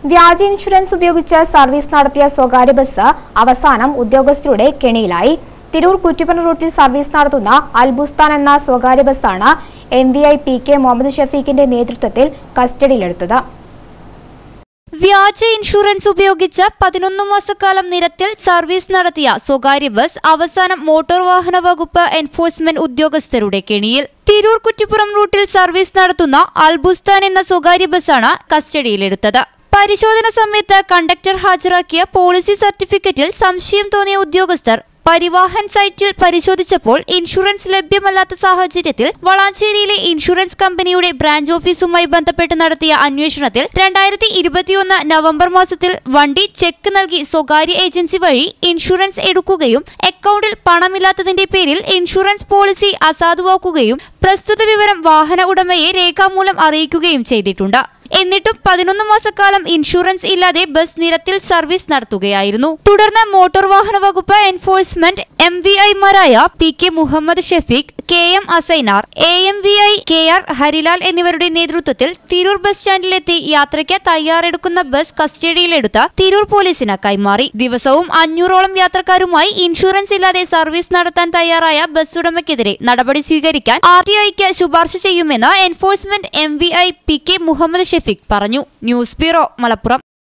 വ്യാജ ഇൻഷുറൻസ് ഉപയോഗിച്ച് സർവീസ് നടത്തിയ സ്വകാര്യ ബസ് അവസാനം ഉദ്യോഗസ്ഥരുടെ കെണിയിലായി തിരൂർ കുറ്റിപ്പുറം റൂട്ടിൽ സർവീസ് നടത്തുന്ന അൽബുസ്താൻ എന്ന സ്വകാര്യ ബസ്സാണ് M V I P K Muhammad ഷഫീഖിന്റെ നേതൃത്വത്തിൽ കസ്റ്റഡിയിലെടുത്തത് വ്യാജ ഇൻഷുറൻസ് ഉപയോഗിച്ച് പതിനൊന്ന് മാസക്കാലം നിരത്തിൽ സർവീസ് നടത്തിയ സ്വകാര്യ ബസ് അവസാനം മോട്ടോർ വാഹന വകുപ്പ് എൻഫോഴ്സ്മെന്റ് ഉദ്യോഗസ്ഥരുടെ കെണിയിൽ തിരൂർ കുറ്റിപ്പുറം റൂട്ടിൽ സർവീസ് നടത്തുന്ന അൽബുസ്താൻ എന്ന സ്വകാര്യ ബസ്സാണ് കസ്റ്റഡിയിലെടുത്തത് പരിശോധന സമയത്ത് കണ്ടക്ടർ ഹാജരാക്കിയ പോളിസി സർട്ടിഫിക്കറ്റിൽ സംശയം തോന്നിയ ഉദ്യോഗസ്ഥർ പരിവാഹൻ സൈറ്റിൽ പരിശോധിച്ചപ്പോൾ ഇൻഷുറൻസ് ലഭ്യമല്ലാത്ത സാഹചര്യത്തിൽ വളാഞ്ചേരിയിലെ ഇൻഷുറൻസ് കമ്പനിയുടെ ബ്രാഞ്ച് ഓഫീസുമായി ബന്ധപ്പെട്ട് നടത്തിയ അന്വേഷണത്തിൽ രണ്ടായിരത്തി ഇരുപത്തിയൊന്ന് നവംബർ മാസത്തിൽ വണ്ടി ചെക്ക് നൽകി സ്വകാര്യ ഏജൻസി വഴി ഇൻഷുറൻസ് എടുക്കുകയും അക്കൗണ്ടിൽ പണമില്ലാത്തതിന്റെ പേരിൽ ഇൻഷുറൻസ് പോളിസി അസാധുവാക്കുകയും പ്രസ്തുത വിവരം വാഹന ഉടമയെ രേഖാമൂലം അറിയിക്കുകയും ചെയ്തിട്ടുണ്ട് എന്നിട്ടും പതിനൊന്ന് മാസക്കാലം ഇൻഷുറൻസ് ഇല്ലാതെ ബസ് നിരത്തിൽ സർവീസ് നടത്തുകയായിരുന്നു തുടർന്ന് മോട്ടോർ വാഹന വകുപ്പ് എൻഫോഴ്സ്മെന്റ് എം വി ഐമാരായ P K Muhammad Shafeeq K M Assainar A M V I K R Harilal എന്നിവരുടെ നേതൃത്വത്തിൽ തിരൂർ ബസ് സ്റ്റാൻഡിലെത്തി യാത്രയ്ക്ക് തയ്യാറെടുക്കുന്ന ബസ് കസ്റ്റഡിയിലെടുത്ത തിരൂർ പോലീസിന് കൈമാറി ദിവസവും അഞ്ഞൂറോളം യാത്രക്കാരുമായി ഇൻഷുറൻസ് ഇല്ലാതെ സർവീസ് നടത്താൻ തയ്യാറായ ബസ് ഉടമയ്ക്കെതിരെ നടപടി സ്വീകരിക്കാൻ ആർ ടി ഐക്ക് ശുപാർശ ചെയ്യുമെന്ന് enforcement M V I P K Muhammad Shafeeq പറഞ്ഞു ന്യൂസ് ബ്യൂറോ മലപ്പുറം